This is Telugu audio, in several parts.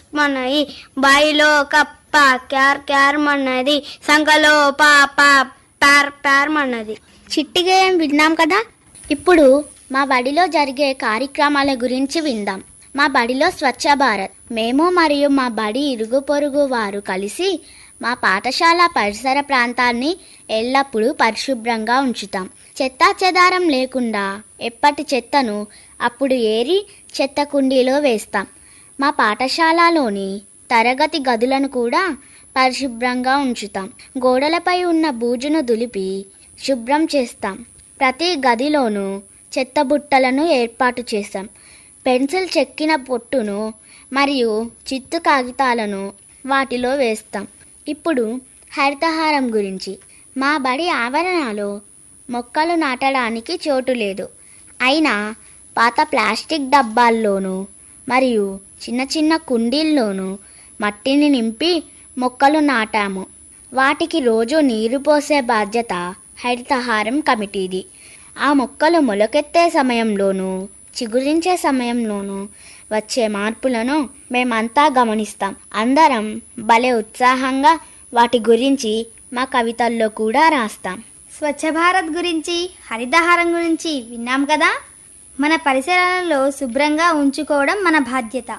మన్నది బాయిలో కప్ప క్యార్ క్యార్ మన్నది సంఖలో పాప ప్యార్ ప్యార్ మన్నది చిట్టిగా ఏం విన్నాం కదా ఇప్పుడు మా బడిలో జరిగే కార్యక్రమాల గురించి విందాం మా బడిలో స్వచ్ఛ భారత్ మేము మరియు మా బడి ఇరుగు పొరుగు వారు కలిసి మా పాఠశాల పరిసర ప్రాంతాన్ని ఎల్లప్పుడూ పరిశుభ్రంగా ఉంచుతాం చెత్తా చెదారం లేకుండా ఎప్పటి చెత్తను అప్పుడు ఏరి చెత్త కుండీలో వేస్తాం మా పాఠశాలలోని తరగతి గదులను కూడా పరిశుభ్రంగా ఉంచుతాం గోడలపై ఉన్న బూజును దులిపి శుభ్రం చేస్తాం ప్రతి గదిలోనూ చెత్త బుట్టలను ఏర్పాటు చేస్తాం పెన్సిల్ చెక్కిన పొట్టును మరియు చిత్తు కాగితాలను వాటిలో వేస్తాం ఇప్పుడు హరితహారం గురించి మా బడి ఆవరణలో మొక్కలు నాటడానికి చోటు లేదు అయినా పాత ప్లాస్టిక్ డబ్బాల్లోనూ మరియు చిన్న చిన్న కుండీల్లోనూ మట్టిని నింపి మొక్కలు నాటాము వాటికి రోజు నీరు పోసే బాధ్యత హరితహారం కమిటీది ఆ మొక్కలు మొలకెత్తే సమయంలోనూ చిగురించే సమయంలోనూ వచ్చే మార్పులను మేమంతా గమనిస్తాం అందరం భలే ఉత్సాహంగా వాటి గురించి మా కవితల్లో కూడా రాస్తాం స్వచ్ఛ భారత్ గురించి హరితహారం గురించి విన్నాం కదా మన పరిసరాలలో శుభ్రంగా ఉంచుకోవడం మన బాధ్యత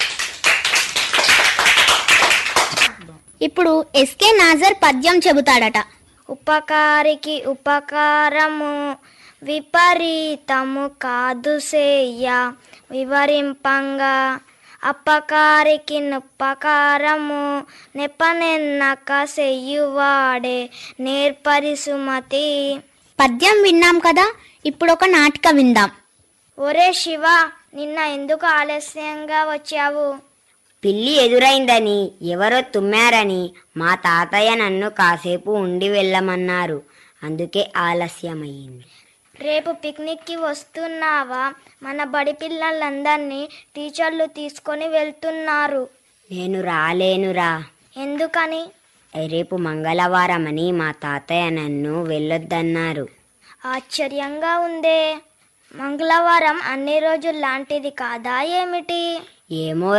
ఇప్పుడు ఎస్కే నాజర్ పద్యం చెబుతాడట ఉపకారికి ఉపకారము విపరీతము కాదు సేయ వివరింపంగా అపకారికి నుపకారము నెపనెన్నక చెయ్యువాడే నేర్పరి సుమతి పద్యం విన్నాం కదా ఇప్పుడు ఒక నాటిక విందాం ఒరే శివ నిన్న ఎందుకు ఆలస్యంగా వచ్చావు పిల్లి ఎదురైందని ఎవరో తుమ్మారని మా తాతయ్య నన్ను కాసేపు ఉండి వెళ్ళమన్నారు అందుకే ఆలస్యమయ్యింది రేపు పిక్నిక్కి వస్తున్నావా మన బడి పిల్లలందరినీ టీచర్లు తీసుకొని వెళ్తున్నారు నేను రాలేనురా ఎందుకని రేపు మంగళవారమని మా తాతయ్య నన్ను వెళ్ళొద్దన్నారు ఆశ్చర్యంగా ఉందే మంగళవారం అన్ని రోజులు లాంటిది కాదా ఏమిటి ఏమో